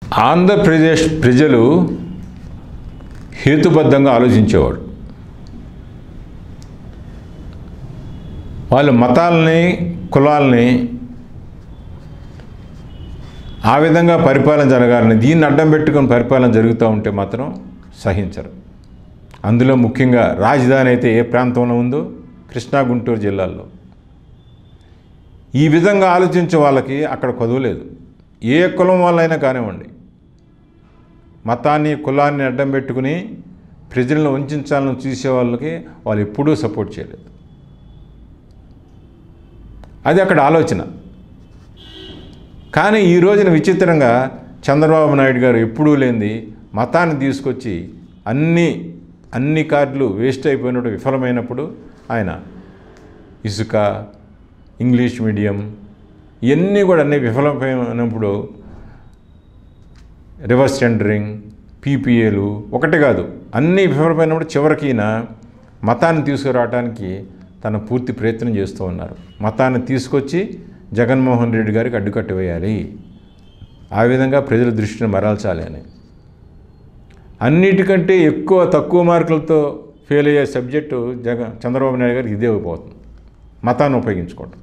ఆంధ్రప్రదేశ్ ప్రజలు హేతుబద్ధంగా ఆలోచించేవాడు వాళ్ళు మతాలని కులాలని ఆ విధంగా పరిపాలన జరగాలని దీన్ని అడ్డం పెట్టుకొని పరిపాలన జరుగుతూ ఉంటే మాత్రం సహించరు అందులో ముఖ్యంగా రాజధాని అయితే ఏ ప్రాంతంలో ఉందో కృష్ణా గుంటూరు జిల్లాల్లో ఈ విధంగా ఆలోచించే వాళ్ళకి అక్కడ కొదవలేదు ఏ కులం వాళ్ళైనా కానివ్వండి మతాన్ని కులాన్ని అడ్డం పెట్టుకుని ప్రజలను వంచాలని చూసే వాళ్ళకి వాళ్ళు ఎప్పుడూ సపోర్ట్ చేయలేదు అది అక్కడ ఆలోచన కానీ ఈ రోజున విచిత్రంగా చంద్రబాబు నాయుడు గారు ఎప్పుడూ లేనిది మతాన్ని తీసుకొచ్చి అన్ని అన్ని కార్డులు వేస్ట్ అయిపోయినప్పుడు విఫలమైనప్పుడు ఆయన ఇసుక ఇంగ్లీష్ మీడియం ఇవన్నీ కూడా అన్నీ విఫలమైనప్పుడు రివర్స్ టెండరింగ్ పీపీఏలు ఒకటి కాదు అన్నీ విఫలమైనప్పుడు చివరికి ఈయన మతాన్ని తీసుకురావడానికి తన పూర్తి ప్రయత్నం చేస్తూ ఉన్నారు మతాన్ని తీసుకొచ్చి జగన్మోహన్ రెడ్డి గారికి అడ్డుకట్ట వేయాలి ఆ విధంగా ప్రజల దృష్టిని మరల్చాలి అని అన్నిటికంటే ఎక్కువ తక్కువ మార్కులతో ఫెయిల్ అయ్యే సబ్జెక్టు జగ చంద్రబాబు నాయుడు గారికి ఇదే అయిపోతుంది మతాన్ని ఉపయోగించుకోవడం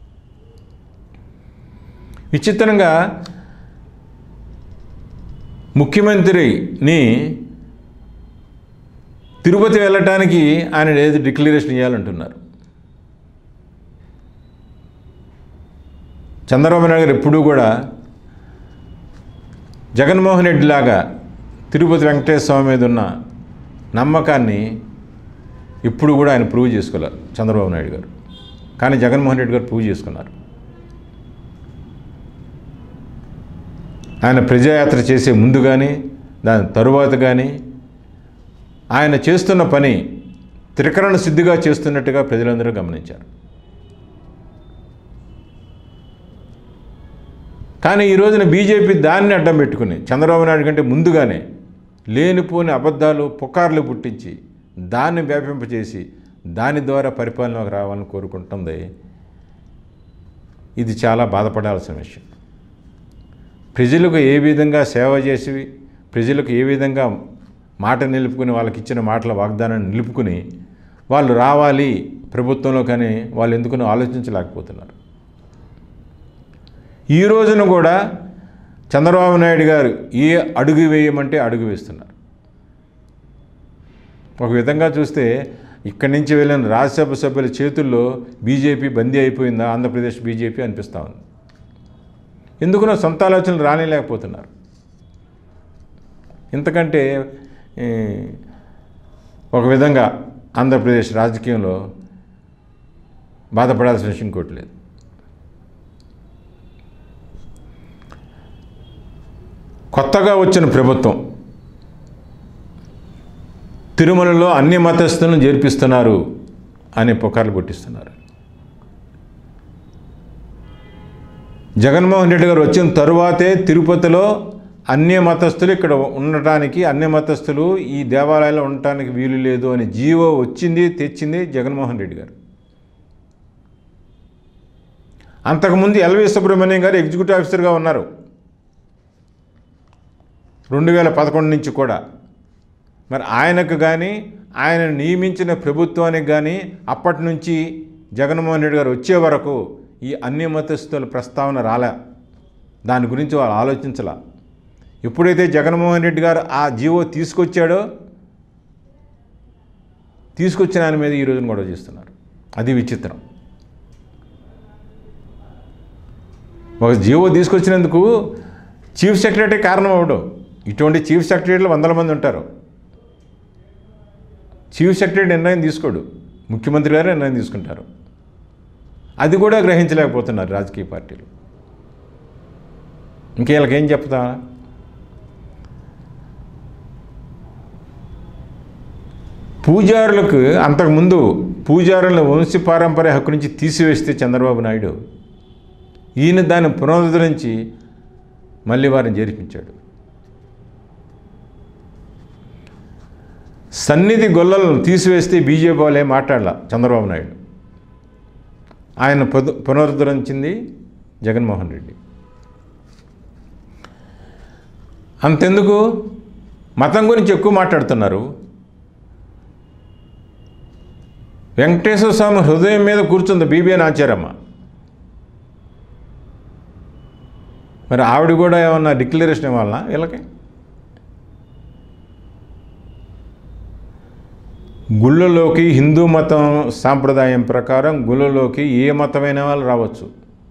విచిత్రంగా ముఖ్యమంత్రిని తిరుపతి వెళ్ళటానికి ఆయన ఏది డిక్లరేషన్ ఇవ్వాలంటున్నారు చంద్రబాబు నాయుడు గారు ఎప్పుడూ కూడా జగన్మోహన్ రెడ్డి లాగా తిరుపతి వెంకటేశ్వర స్వామి మీద ఉన్న నమ్మకాన్ని ఇప్పుడు కూడా ఆయన ప్రూవ్ చేసుకోలేరు చంద్రబాబు నాయుడు గారు కానీ జగన్మోహన్ రెడ్డి గారు ప్రూవ్ చేసుకున్నారు ఆయన ప్రజాయాత్ర చేసే ముందు కానీ దాని తరువాత కానీ ఆయన చేస్తున్న పని త్రికరణ సిద్ధిగా చేస్తున్నట్టుగా ప్రజలందరూ గమనించారు కానీ ఈ రోజున బీజేపీ దాన్ని అడ్డం పెట్టుకుని చంద్రబాబు నాయుడు కంటే ముందుగానే లేనిపోని అబద్ధాలు పుకార్లు పుట్టించి దాన్ని వ్యాపింపచేసి దాని ద్వారా పరిపాలనలోకి రావాలని కోరుకుంటుంది ఇది చాలా బాధపడాల్సిన విషయం ప్రజలకు ఏ విధంగా సేవ చేసి ప్రజలకు ఏ విధంగా మాట నిలుపుకుని వాళ్ళకి ఇచ్చిన మాటల వాగ్దానాన్ని నిలుపుకుని వాళ్ళు రావాలి ప్రభుత్వంలో కానీ వాళ్ళు ఎందుకునో ఆలోచించలేకపోతున్నారు ఈ రోజున కూడా చంద్రబాబు నాయుడు గారు ఏ అడుగు వేయమంటే అడుగు వేస్తున్నారు ఒక విధంగా చూస్తే ఇక్కడి నుంచి వెళ్ళిన రాజ్యసభ సభ్యుల చేతుల్లో బీజేపీ బందీ అయిపోయిందా ఆంధ్రప్రదేశ్ బీజేపీ అనిపిస్తూ ఉంది ఎందుకునో సొంత ఆలోచనలు రానిలేకపోతున్నారు ఇంతకంటే ఈ, ఒక విధంగా ఆంధ్రప్రదేశ్ రాజకీయంలో బాధపడాల్సిన విషయం ఇంకోటి లేదు కొత్తగా వచ్చిన ప్రభుత్వం తిరుమలలో అన్ని మతస్థులను చేర్పిస్తున్నారు అనే పుకార్లు పుట్టిస్తున్నారు జగన్మోహన్ రెడ్డి గారు వచ్చిన తరువాతే తిరుపతిలో అన్య మతస్థులు ఇక్కడ ఉండటానికి అన్య మతస్థులు ఈ దేవాలయాల్లో ఉండటానికి వీలు లేదు అని జీవో వచ్చింది తెచ్చింది జగన్మోహన్ రెడ్డి గారు అంతకుముందు ఎల్వి సుబ్రహ్మణ్యం గారు ఎగ్జిక్యూటివ్ ఆఫీసర్గా ఉన్నారు రెండు వేల పదకొండు నుంచి కూడా మరి ఆయనకు కానీ ఆయన నియమించిన ప్రభుత్వానికి కానీ అప్పటి నుంచి జగన్మోహన్ రెడ్డి గారు వచ్చే వరకు ఈ అన్ని మతస్థుల ప్రస్తావన రాలే దాని గురించి వాళ్ళు ఆలోచించలా ఎప్పుడైతే జగన్మోహన్ రెడ్డి గారు ఆ జీవో తీసుకొచ్చాడో తీసుకొచ్చిన ఆయన మీద ఈ రోజున గొడవ చేస్తున్నారు అది విచిత్రం ఒక జీవో తీసుకొచ్చినందుకు చీఫ్ సెక్రటరీ కారణం అవడం ఇటువంటి చీఫ్ సెక్రటరీలు వందల మంది ఉంటారు చీఫ్ సెక్రటరీ నిర్ణయం తీసుకోడు ముఖ్యమంత్రి గారు నిర్ణయం తీసుకుంటారు అది కూడా గ్రహించలేకపోతున్నారు రాజకీయ పార్టీలు ఇంక వీళ్ళకేం చెప్తా పూజారులకు అంతకుముందు పూజారులను వంశీ పారంపర్య హక్కు నుంచి తీసివేస్తే చంద్రబాబు నాయుడు ఈయన దాన్ని పునరుద్ధరించి మళ్ళీ వారిని చేర్పించాడు సన్నిధి గొల్లలను తీసివేస్తే బీజేపీ వాళ్ళే మాట్లాడాల చంద్రబాబు నాయుడు ఆయన పొదు పునరుద్ధరించింది జగన్మోహన్ రెడ్డి అంతెందుకు మతం గురించి ఎక్కువ మాట్లాడుతున్నారు వెంకటేశ్వర స్వామి హృదయం మీద కూర్చుంది బీబీఎన్ ఆచారమ్మ మరి ఆవిడ కూడా ఏమన్నా డిక్లరేషన్ ఇవ్వాలనా వీళ్ళకి గుళ్ళలోకి హిందూ మతం సాంప్రదాయం ప్రకారం గుళ్ళలోకి ఏ మతమైన వాళ్ళు రావచ్చు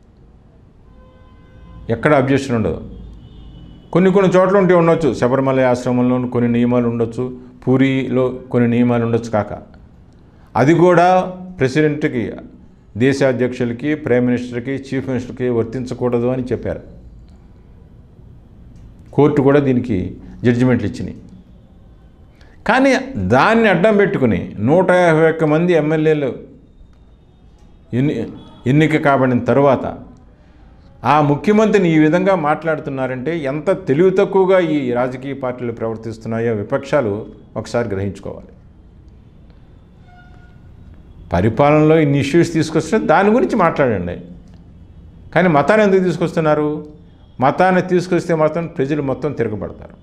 ఎక్కడ అబ్జెక్షన్ ఉండదు కొన్ని కొన్ని చోట్ల ఉంటే ఉండొచ్చు శబరిమల ఆశ్రమంలో కొన్ని నియమాలు ఉండొచ్చు పూరిలో కొన్ని నియమాలు ఉండొచ్చు కాక అది కూడా ప్రెసిడెంట్కి దేశాధ్యక్షులకి ప్రైమ్ మినిస్టర్కి చీఫ్ మినిస్టర్కి వర్తించకూడదు అని చెప్పారు కోర్టు కూడా దీనికి జడ్జిమెంట్లు ఇచ్చినాయి కానీ దాన్ని అడ్డం పెట్టుకుని నూట యాభై ఒక్క మంది ఎమ్మెల్యేలు ఎన్ని ఎన్నిక కాబడిన తరువాత ఆ ముఖ్యమంత్రిని ఈ విధంగా మాట్లాడుతున్నారంటే ఎంత తెలివి తక్కువగా ఈ రాజకీయ పార్టీలు ప్రవర్తిస్తున్నాయో విపక్షాలు ఒకసారి గ్రహించుకోవాలి పరిపాలనలో ఇన్ని ఇష్యూస్ తీసుకొస్తే దాని గురించి మాట్లాడండి కానీ మతాన్ని ఎందుకు తీసుకొస్తున్నారు మతాన్ని తీసుకొస్తే మాత్రం ప్రజలు మొత్తం తిరగబడతారు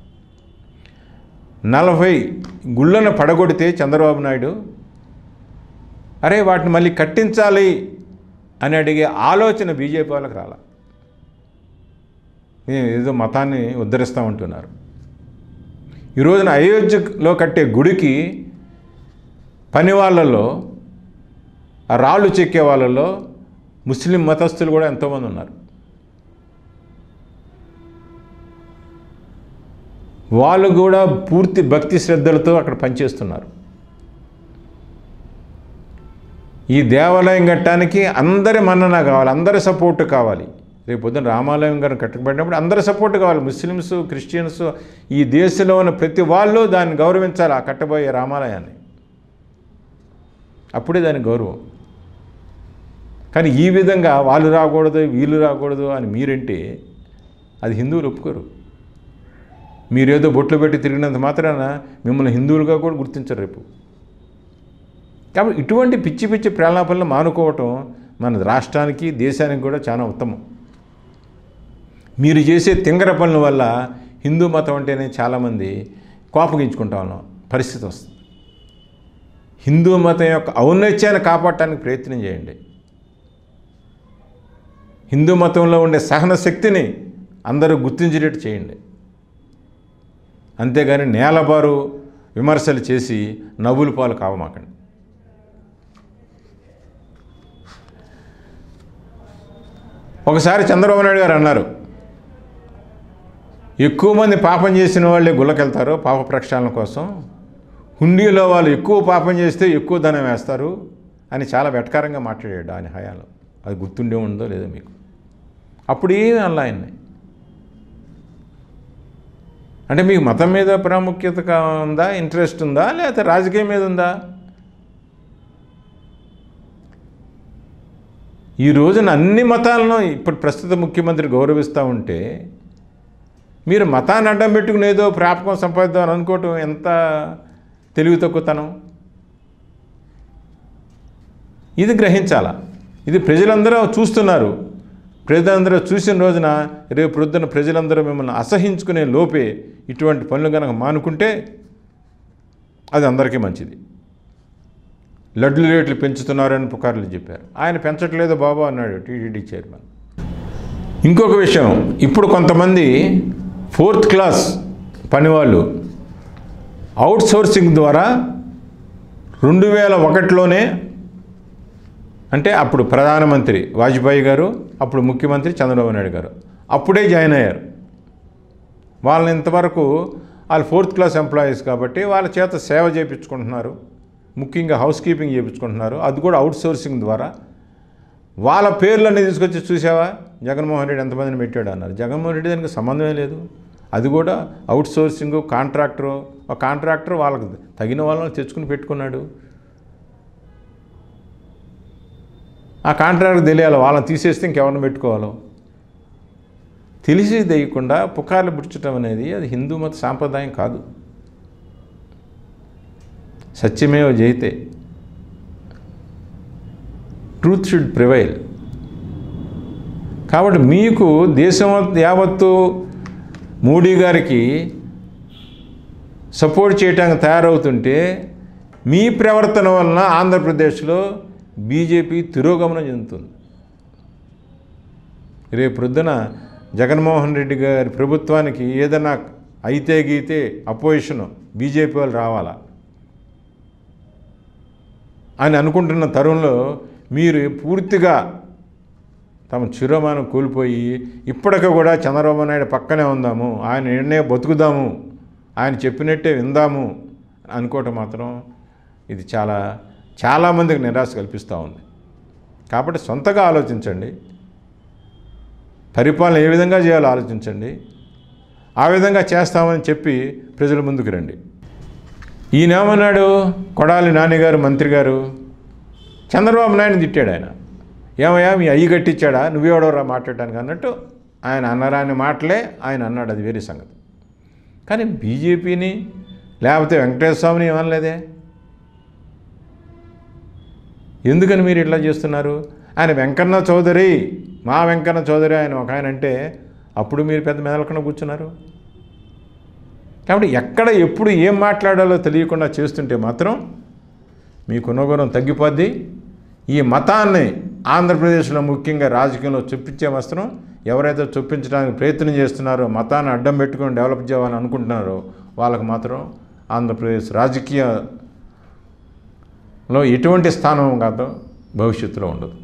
నలభై గుళ్ళను పడగొడితే చంద్రబాబు నాయుడు అరే వాటిని మళ్ళీ కట్టించాలి అని అడిగే ఆలోచన బీజేపీ వాళ్ళకి రాల మేము ఏదో మతాన్ని ఉద్ధరిస్తామంటున్నారు ఈ రోజున అయోధ్యలో కట్టే గుడికి పని వాళ్ళలో ఆ రాళ్ళు చెక్కే వాళ్ళలో ముస్లిం మతస్థులు కూడా ఎంతోమంది ఉన్నారు వాళ్ళు కూడా పూర్తి భక్తి శ్రద్ధలతో అక్కడ పనిచేస్తున్నారు ఈ దేవాలయం కట్టడానికి అందరి మన్నన కావాలి అందరి సపోర్ట్ కావాలి రేపు పొద్దున రామాలయం గారిని కట్టబడినప్పుడు అందరి సపోర్ట్ కావాలి ముస్లిమ్స్ క్రిస్టియన్స్ ఈ దేశంలో ఉన్న ప్రతి వాళ్ళు దాన్ని గౌరవించాలి ఆ కట్టబోయే రామాలయాన్ని అప్పుడే దాని గౌరవం కానీ ఈ విధంగా వాళ్ళు రాకూడదు వీళ్ళు రాకూడదు అని మీరంటే అది హిందువులు ఒప్పుకోరు మీరేదో బొట్లు పెట్టి తిరిగినంత మాత్రాన మిమ్మల్ని హిందువులుగా కూడా గుర్తించరు రేపు కాబట్టి ఇటువంటి పిచ్చి పిచ్చి ప్రేరణాపనలు మానుకోవటం మన రాష్ట్రానికి దేశానికి కూడా చాలా ఉత్తమం మీరు చేసే తింగర పనుల వల్ల హిందూ మతం అంటేనే చాలామంది కోపగించుకుంటా ఉన్నాం పరిస్థితి వస్తుంది హిందూ మతం యొక్క ఔన్నత్యాన్ని కాపాడటానికి ప్రయత్నం చేయండి హిందూ మతంలో ఉండే సహన శక్తిని అందరూ గుర్తించేటట్టు చేయండి అంతేగాని నేలబారు విమర్శలు చేసి నవ్వుల పాలు కావమాకండి ఒకసారి చంద్రబాబు నాయుడు గారు అన్నారు ఎక్కువ మంది పాపం చేసిన వాళ్ళే గుళ్ళకెళ్తారు పాప ప్రక్షాళన కోసం హుండీలో వాళ్ళు ఎక్కువ పాపం చేస్తే ఎక్కువ ధనం వేస్తారు అని చాలా వెటకారంగా మాట్లాడాడు ఆయన హయాలో అది గుర్తుండే ఉందో లేదో మీకు అప్పుడు ఏమి అలా ఆయన్ని అంటే మీకు మతం మీద ప్రాముఖ్యత కా- ఉందా ఇంట్రెస్ట్ ఉందా లేకపోతే రాజకీయం మీద ఉందా ఈ రోజున అన్ని మతాలను ఇప్పుడు ప్రస్తుత ముఖ్యమంత్రి గౌరవిస్తూ ఉంటే మీరు మతాన్ని అడ్డం పెట్టుకుని ఏదో ప్రాపకం సంపాదిద్దాం అని అనుకోవటం ఎంత తెలివి తక్కువతనం ఇది గ్రహించాలా ఇది ప్రజలందరూ చూస్తున్నారు ప్రజలందరూ చూసిన రోజున రేపు ప్రొద్దున ప్రజలందరూ మిమ్మల్ని అసహించుకునే లోపే ఇటువంటి పనులు కనుక మానుకుంటే అది అందరికీ మంచిది లడ్లు రేట్లు పెంచుతున్నారని పుకార్లు చెప్పారు ఆయన పెంచట్లేదు బాబా అన్నాడు టీటీడీ చైర్మన్ ఇంకొక విషయం ఇప్పుడు కొంతమంది ఫోర్త్ క్లాస్ పనివాళ్ళు అవుట్ సోర్సింగ్ ద్వారా రెండు వేల ఒకటిలోనే అంటే అప్పుడు ప్రధానమంత్రి వాజ్పేయి గారు అప్పుడు ముఖ్యమంత్రి చంద్రబాబు నాయుడు గారు అప్పుడే జాయిన్ అయ్యారు వాళ్ళని ఇంతవరకు వాళ్ళు ఫోర్త్ క్లాస్ ఎంప్లాయీస్ కాబట్టి వాళ్ళ చేత సేవ చేయించుకుంటున్నారు ముఖ్యంగా హౌస్ కీపింగ్ చేయించుకుంటున్నారు అది కూడా అవుట్ సోర్సింగ్ ద్వారా వాళ్ళ పేర్లన్నీ తీసుకొచ్చి చూసావా జగన్మోహన్ రెడ్డి ఎంతమందిని పెట్టాడు అన్నారు జగన్మోహన్ రెడ్డి దానికి సంబంధమే లేదు అది కూడా అవుట్ సోర్సింగ్ కాంట్రాక్టరు ఒక కాంట్రాక్టర్ వాళ్ళకి తగిన వాళ్ళని తెచ్చుకుని పెట్టుకున్నాడు ఆ కాంట్రాక్టర్ తెలియాలి వాళ్ళని తీసేస్తే ఇంకెవరిని పెట్టుకోవాలో తెలిసి తెలియకుండా పుకార్లు పుచ్చటం అనేది అది హిందూ మత సాంప్రదాయం కాదు సత్యమేవ జయితే ట్రూత్ షుడ్ ప్రివైల్ కాబట్టి మీకు దేశం యావత్తు మోడీ గారికి సపోర్ట్ చేయడానికి తయారవుతుంటే మీ ప్రవర్తన వలన ఆంధ్రప్రదేశ్లో బీజేపీ తిరోగమనం చెందుతుంది రేపు ప్రొద్దున జగన్మోహన్ రెడ్డి గారి ప్రభుత్వానికి ఏదైనా అయితే గీతే అపోజిషన్ బీజేపీ వాళ్ళు రావాలా అని అనుకుంటున్న తరుణంలో మీరు పూర్తిగా తమ చిరుమానం కోల్పోయి ఇప్పటికి కూడా చంద్రబాబు నాయుడు పక్కనే ఉందాము ఆయన నిర్ణయం బతుకుదాము ఆయన చెప్పినట్టే విందాము అనుకోవటం మాత్రం ఇది చాలా చాలామందికి నిరాశ కల్పిస్తూ ఉంది కాబట్టి సొంతగా ఆలోచించండి పరిపాలన ఏ విధంగా చేయాలో ఆలోచించండి ఆ విధంగా చేస్తామని చెప్పి ప్రజల ముందుకు రండి ఈయనేమన్నాడు కొడాలి నాన్నగారు మంత్రి గారు చంద్రబాబు నాయుడు తిట్టాడు ఆయన ఏమయ్యా మీ అయ్యి కట్టించాడా నువ్వెవడోరా మాట్లాడడానికి అన్నట్టు ఆయన అన్నరాని మాటలే ఆయన అన్నాడు అది వేరే సంగతి కానీ బీజేపీని లేకపోతే వెంకటేశ్వర స్వామిని ఏమనలేదే ఎందుకని మీరు ఇట్లా చేస్తున్నారు ఆయన వెంకన్న చౌదరి మా వెంకన్న చౌదరి ఆయన ఒక ఆయన అంటే అప్పుడు మీరు పెద్ద మెదలకుండా కూర్చున్నారు కాబట్టి ఎక్కడ ఎప్పుడు ఏం మాట్లాడాలో తెలియకుండా చేస్తుంటే మాత్రం మీ గుణగుణం తగ్గిపోద్ది ఈ మతాన్ని ఆంధ్రప్రదేశ్లో ముఖ్యంగా రాజకీయంలో చొప్పించే వస్త్రం ఎవరైతే చొప్పించడానికి ప్రయత్నం చేస్తున్నారో మతాన్ని అడ్డం పెట్టుకొని డెవలప్ చేయాలని అనుకుంటున్నారో వాళ్ళకు మాత్రం ఆంధ్రప్రదేశ్ రాజకీయలో ఎటువంటి స్థానం కాదో భవిష్యత్తులో ఉండదు